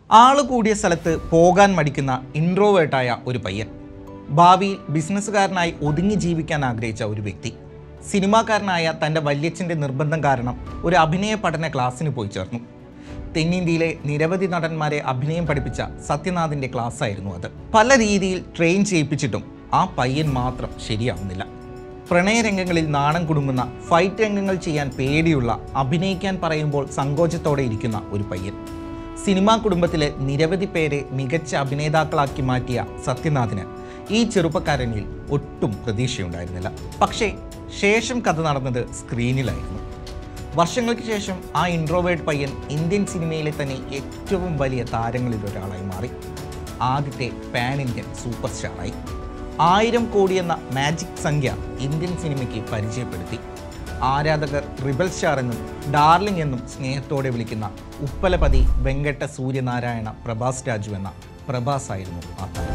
ആള് കൂടിയ സ്ഥലത്ത് പോകാൻ മടിക്കുന്ന ഇൻട്രോവേർട്ടായ ഒരു പയ്യൻ ഭാവിയിൽ ബിസിനസ്സുകാരനായി ഒതുങ്ങി ജീവിക്കാൻ ആഗ്രഹിച്ച ഒരു വ്യക്തി സിനിമാക്കാരനായ തൻ്റെ വല്യച്ഛൻ്റെ നിർബന്ധം കാരണം ഒരു അഭിനയ പഠന ക്ലാസ്സിന് പോയി ചേർന്നു തെന്നിന്ത്യയിലെ നിരവധി നടന്മാരെ അഭിനയം പഠിപ്പിച്ച സത്യനാഥിൻ്റെ ക്ലാസ്സായിരുന്നു അത് പല രീതിയിൽ ട്രെയിൻ ചെയ്യിപ്പിച്ചിട്ടും ആ പയ്യൻ മാത്രം ശരിയാവുന്നില്ല പ്രണയരംഗങ്ങളിൽ നാണം കുടുങ്ങുന്ന ഫൈറ്റ് രംഗങ്ങൾ ചെയ്യാൻ പേടിയുള്ള അഭിനയിക്കാൻ പറയുമ്പോൾ സങ്കോചത്തോടെ ഇരിക്കുന്ന ഒരു പയ്യൻ സിനിമാ കുടുംബത്തിലെ നിരവധി പേരെ മികച്ച അഭിനേതാക്കളാക്കി മാറ്റിയ സത്യനാഥിന് ഈ ചെറുപ്പക്കാരനിൽ ഒട്ടും പ്രതീക്ഷയുണ്ടായിരുന്നില്ല പക്ഷേ ശേഷം കഥ നടന്നത് സ്ക്രീനിലായിരുന്നു വർഷങ്ങൾക്ക് ശേഷം ആ ഇൻട്രോവേർഡ് പയ്യൻ ഇന്ത്യൻ സിനിമയിലെ തന്നെ ഏറ്റവും വലിയ താരങ്ങളിൽ ഒരാളായി മാറി ആദ്യത്തെ പാൻ ഇന്ത്യൻ സൂപ്പർ സ്റ്റാറായി ആയിരം കോടി എന്ന മാജിക് സംഖ്യ ഇന്ത്യൻ സിനിമയ്ക്ക് പരിചയപ്പെടുത്തി ആരാധകർ റിബൽ സ്റ്റാർ എന്നും ഡാർലിംഗ് എന്നും സ്നേഹത്തോടെ വിളിക്കുന്ന ഉപ്പലപതി വെങ്കട്ട സൂര്യനാരായണ പ്രഭാസ് രാജു എന്ന പ്രഭാസ് ആയിരുന്നു ആ താരം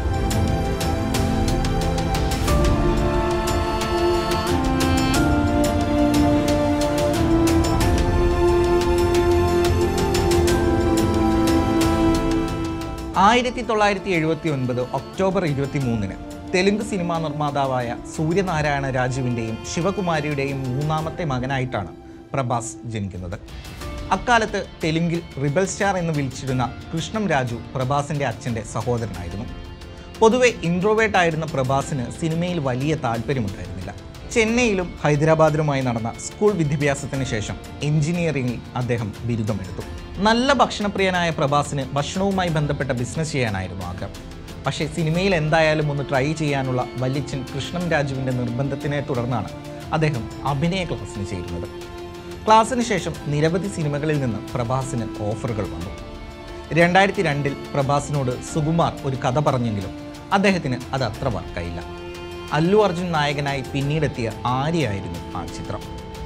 ആയിരത്തി തൊള്ളായിരത്തി എഴുപത്തി ഒൻപത് ഒക്ടോബർ ഇരുപത്തി മൂന്നിന് തെലുങ്ക് സിനിമാ നിർമ്മാതാവായ സൂര്യനാരായണ രാജുവിൻ്റെയും ശിവകുമാരിയുടെയും മൂന്നാമത്തെ മകനായിട്ടാണ് പ്രഭാസ് ജനിക്കുന്നത് അക്കാലത്ത് തെലുങ്കിൽ റിബൽ സ്റ്റാർ എന്ന് വിളിച്ചിരുന്ന കൃഷ്ണം രാജു പ്രഭാസിൻ്റെ അച്ഛൻ്റെ സഹോദരനായിരുന്നു പൊതുവെ ഇൻട്രോവേർട്ട് ആയിരുന്ന പ്രഭാസിന് സിനിമയിൽ വലിയ താല്പര്യമുണ്ടായിരുന്നില്ല ചെന്നൈയിലും ഹൈദരാബാദിലുമായി നടന്ന സ്കൂൾ വിദ്യാഭ്യാസത്തിന് ശേഷം എഞ്ചിനീയറിംഗിൽ അദ്ദേഹം ബിരുദമെടുത്തു നല്ല ഭക്ഷണപ്രിയനായ പ്രഭാസിന് ഭക്ഷണവുമായി ബന്ധപ്പെട്ട ബിസിനസ് ചെയ്യാനായിരുന്നു ആഗ്രഹം പക്ഷേ സിനിമയിൽ എന്തായാലും ഒന്ന് ട്രൈ ചെയ്യാനുള്ള വല്യച്ഛൻ കൃഷ്ണം രാജുവിൻ്റെ നിർബന്ധത്തിനെ തുടർന്നാണ് അദ്ദേഹം അഭിനയ ക്ലാസ്സിന് ചേരുന്നത് ക്ലാസ്സിന് ശേഷം നിരവധി സിനിമകളിൽ നിന്ന് പ്രഭാസിന് ഓഫറുകൾ വന്നു രണ്ടായിരത്തി രണ്ടിൽ പ്രഭാസിനോട് സുകുമാർ ഒരു കഥ പറഞ്ഞെങ്കിലും അദ്ദേഹത്തിന് അത് അത്ര വർക്കായില്ല അല്ലു അർജുൻ നായകനായി പിന്നീടെത്തിയ ആര്യയായിരുന്നു ആ ചിത്രം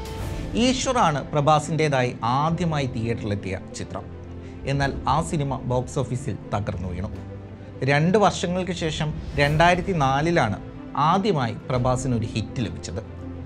ഈശ്വറാണ് പ്രഭാസിൻ്റെതായി ആദ്യമായി തിയേറ്ററിലെത്തിയ ചിത്രം എന്നാൽ ആ സിനിമ ബോക്സ് ഓഫീസിൽ തകർന്നു വീണു രണ്ട് വർഷങ്ങൾക്ക് ശേഷം രണ്ടായിരത്തി നാലിലാണ് ആദ്യമായി പ്രഭാസിന് ഒരു ഹിറ്റ് ലഭിച്ചത്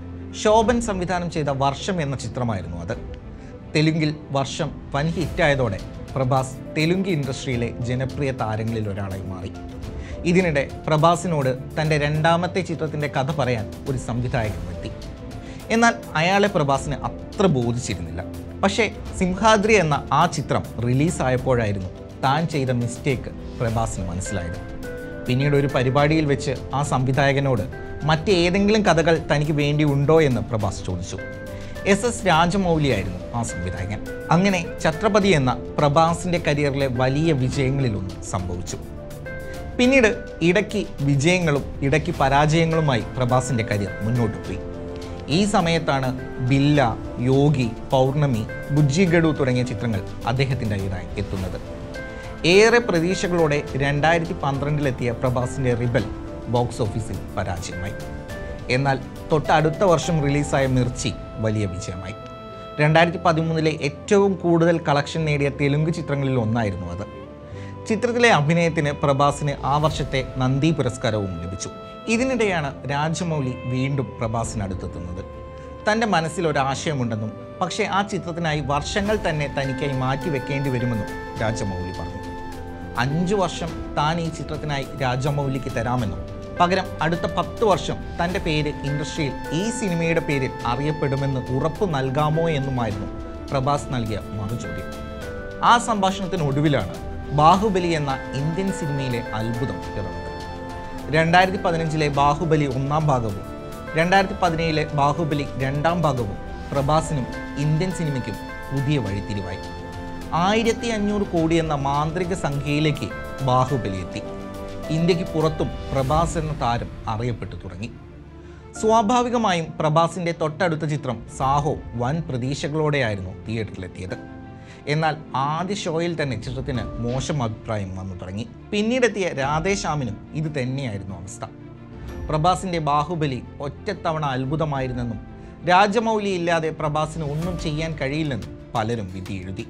ശോഭൻ സംവിധാനം ചെയ്ത വർഷം എന്ന ചിത്രമായിരുന്നു അത് തെലുങ്കിൽ വർഷം വൻ ഹിറ്റായതോടെ പ്രഭാസ് തെലുങ്ക് ഇൻഡസ്ട്രിയിലെ ജനപ്രിയ താരങ്ങളിൽ ഒരാളായി മാറി ഇതിനിടെ പ്രഭാസിനോട് തൻ്റെ രണ്ടാമത്തെ ചിത്രത്തിൻ്റെ കഥ പറയാൻ ഒരു സംവിധായകൻ എത്തി എന്നാൽ അയാളെ പ്രഭാസിന് അത്ര ബോധിച്ചിരുന്നില്ല പക്ഷേ സിംഹാദ്രി എന്ന ആ ചിത്രം റിലീസായപ്പോഴായിരുന്നു താൻ ചെയ്ത മിസ്റ്റേക്ക് പ്രഭാസിന് മനസ്സിലായത് പിന്നീട് ഒരു പരിപാടിയിൽ വെച്ച് ആ സംവിധായകനോട് മറ്റേതെങ്കിലും കഥകൾ തനിക്ക് വേണ്ടി ഉണ്ടോ എന്ന് പ്രഭാസ് ചോദിച്ചു എസ് എസ് രാജമൗലിയായിരുന്നു ആ സംവിധായകൻ അങ്ങനെ ഛത്രപതി എന്ന പ്രഭാസിൻ്റെ കരിയറിലെ വലിയ വിജയങ്ങളിലൊന്ന് സംഭവിച്ചു പിന്നീട് ഇടയ്ക്ക് വിജയങ്ങളും ഇടയ്ക്ക് പരാജയങ്ങളുമായി പ്രഭാസിൻ്റെ കരിയർ മുന്നോട്ട് പോയി ഈ സമയത്താണ് ബില്ല യോഗി പൗർണമി ബുജ്ജി ഗഡു തുടങ്ങിയ ചിത്രങ്ങൾ അദ്ദേഹത്തിൻ്റെ അയ്യതായി എത്തുന്നത് ഏറെ പ്രതീക്ഷകളോടെ രണ്ടായിരത്തി പന്ത്രണ്ടിലെത്തിയ പ്രഭാസിൻ്റെ റിബൽ ബോക്സ് ഓഫീസിൽ പരാജയമായി എന്നാൽ തൊട്ടടുത്ത വർഷം റിലീസായ മിർച്ചി വലിയ വിജയമായി രണ്ടായിരത്തി പതിമൂന്നിലെ ഏറ്റവും കൂടുതൽ കളക്ഷൻ നേടിയ തെലുങ്ക് ചിത്രങ്ങളിൽ ഒന്നായിരുന്നു അത് ചിത്രത്തിലെ അഭിനയത്തിന് പ്രഭാസിന് ആ വർഷത്തെ നന്ദി പുരസ്കാരവും ലഭിച്ചു ഇതിനിടെയാണ് രാജമൗലി വീണ്ടും പ്രഭാസിനടുത്തെത്തുന്നത് തൻ്റെ മനസ്സിൽ ഒരാശയമുണ്ടെന്നും പക്ഷേ ആ ചിത്രത്തിനായി വർഷങ്ങൾ തന്നെ തനിക്കായി മാറ്റി വെക്കേണ്ടി വരുമെന്നും രാജമൗലി പറഞ്ഞു അഞ്ചു വർഷം താൻ ഈ ചിത്രത്തിനായി രാജമൗലിക്ക് തരാമെന്നും പകരം അടുത്ത പത്ത് വർഷം തൻ്റെ പേര് ഇൻഡസ്ട്രിയിൽ ഈ സിനിമയുടെ പേരിൽ അറിയപ്പെടുമെന്ന് ഉറപ്പ് നൽകാമോ എന്നുമായിരുന്നു പ്രഭാസ് നൽകിയ മറുചോദ്യം ആ സംഭാഷണത്തിനൊടുവിലാണ് ബാഹുബലി എന്ന ഇന്ത്യൻ സിനിമയിലെ അത്ഭുതം പിറന്നത് രണ്ടായിരത്തി പതിനഞ്ചിലെ ബാഹുബലി ഒന്നാം ഭാഗവും രണ്ടായിരത്തി പതിനേഴിലെ ബാഹുബലി രണ്ടാം ഭാഗവും പ്രഭാസിനും ഇന്ത്യൻ സിനിമയ്ക്കും പുതിയ വഴിത്തിരിവായി ആയിരത്തി അഞ്ഞൂറ് കോടി എന്ന മാന്ത്രിക സംഖ്യയിലേക്ക് ബാഹുബലി എത്തി ഇന്ത്യക്ക് പുറത്തും പ്രഭാസ് എന്ന താരം അറിയപ്പെട്ടു തുടങ്ങി സ്വാഭാവികമായും പ്രഭാസിൻ്റെ തൊട്ടടുത്ത ചിത്രം സാഹോ വൻ പ്രതീക്ഷകളോടെയായിരുന്നു തിയേറ്ററിലെത്തിയത് എന്നാൽ ആദ്യ ഷോയിൽ തന്നെ ചിത്രത്തിന് മോശം അഭിപ്രായം വന്നു തുടങ്ങി പിന്നീടെത്തിയ രാധേശ്യാമിനും ഇത് തന്നെയായിരുന്നു അവസ്ഥ പ്രഭാസിൻ്റെ ബാഹുബലി ഒറ്റത്തവണ അത്ഭുതമായിരുന്നെന്നും രാജമൗലി ഇല്ലാതെ പ്രഭാസിന് ഒന്നും ചെയ്യാൻ കഴിയില്ലെന്നും പലരും വിധി എഴുതി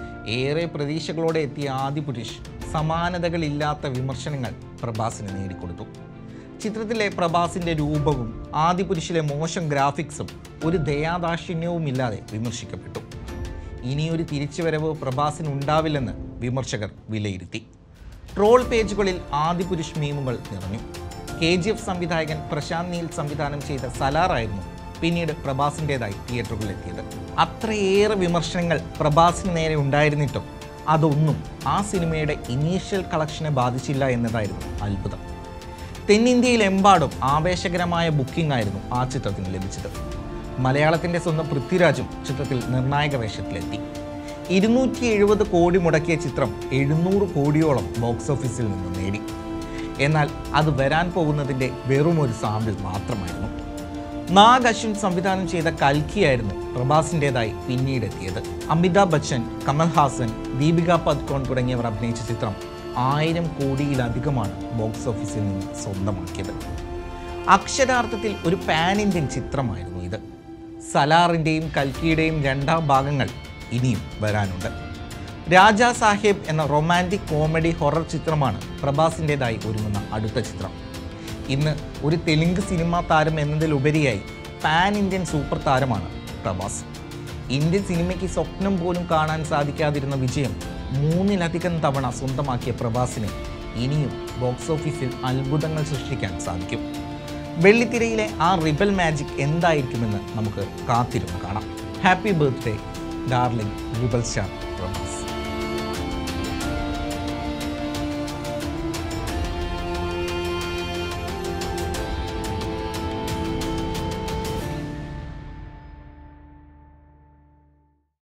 ഏറെ പ്രതീക്ഷകളോടെ എത്തിയ ആദിപുരുഷ് സമാനതകളില്ലാത്ത വിമർശനങ്ങൾ പ്രഭാസിന് നേടിക്കൊടുത്തു ചിത്രത്തിലെ പ്രഭാസിൻ്റെ രൂപവും ആദിപുരുഷിലെ മോശം ഗ്രാഫിക്സും ഒരു ദയാദാക്ഷിണ്യവും ഇല്ലാതെ വിമർശിക്കപ്പെട്ടു ഇനിയൊരു തിരിച്ചുവരവ് പ്രഭാസിന് ഉണ്ടാവില്ലെന്ന് വിമർശകർ വിലയിരുത്തി ട്രോൾ പേജുകളിൽ ആദിപുരുഷ് മീമുകൾ നിറഞ്ഞു കെ ജി എഫ് സംവിധായകൻ പ്രശാന്ത് നീൽ സംവിധാനം ചെയ്ത സലാറായിരുന്നു പിന്നീട് പ്രഭാസിൻ്റെതായി തിയേറ്ററുകളിലെത്തിയത് അത്രയേറെ വിമർശനങ്ങൾ പ്രഭാസിന് നേരെ ഉണ്ടായിരുന്നിട്ടും അതൊന്നും ആ സിനിമയുടെ ഇനീഷ്യൽ കളക്ഷനെ ബാധിച്ചില്ല എന്നതായിരുന്നു അത്ഭുതം തെന്നിന്ത്യയിലെമ്പാടും ആവേശകരമായ ബുക്കിംഗ് ആയിരുന്നു ആ ചിത്രത്തിന് ലഭിച്ചത് മലയാളത്തിൻ്റെ സ്വന്തം പൃഥ്വിരാജും ചിത്രത്തിൽ നിർണായക വേഷത്തിലെത്തി ഇരുന്നൂറ്റി എഴുപത് കോടി മുടക്കിയ ചിത്രം എഴുന്നൂറ് കോടിയോളം ബോക്സ് ഓഫീസിൽ നിന്ന് നേടി എന്നാൽ അത് വരാൻ പോകുന്നതിൻ്റെ വെറും ഒരു സാമ്പിൾ മാത്രമായിരുന്നു നാഗ് അശ്വിൻ സംവിധാനം ചെയ്ത കൽക്കിയായിരുന്നു പ്രഭാസിൻ്റെതായി പിന്നീട് എത്തിയത് അമിതാഭ് ബച്ചൻ കമൽഹാസൻ ദീപിക പദ്കോൺ തുടങ്ങിയവർ അഭിനയിച്ച ചിത്രം ആയിരം കോടിയിലധികമാണ് ബോക്സ് ഓഫീസിൽ നിന്ന് സ്വന്തമാക്കിയത് അക്ഷരാർത്ഥത്തിൽ ഒരു പാൻ ഇന്ത്യൻ ചിത്രമായിരുന്നു ഇത് സലാറിൻ്റെയും കൽക്കിയുടെയും രണ്ടാം ഭാഗങ്ങൾ ഇനിയും വരാനുണ്ട് രാജാ സാഹേബ് എന്ന റൊമാൻറ്റിക് കോമഡി ഹൊറർ ചിത്രമാണ് പ്രഭാസിൻ്റെതായി ഒരുങ്ങുന്ന അടുത്ത ചിത്രം ഇന്ന് ഒരു തെലുങ്ക് സിനിമാ താരം എന്നതിലുപരിയായി പാൻ ഇന്ത്യൻ സൂപ്പർ താരമാണ് പ്രഭാസ് ഇന്ത്യൻ സിനിമയ്ക്ക് സ്വപ്നം പോലും കാണാൻ സാധിക്കാതിരുന്ന വിജയം മൂന്നിലധികം തവണ സ്വന്തമാക്കിയ പ്രഭാസിന് ഇനിയും ബോക്സ് ഓഫീസിൽ അത്ഭുതങ്ങൾ സൃഷ്ടിക്കാൻ സാധിക്കും വെള്ളിത്തിരയിലെ ആ റിബൽ മാജിക് എന്തായിരിക്കുമെന്ന് നമുക്ക് കാത്തിരുന്ന് കാണാം happy birthday darling rebel star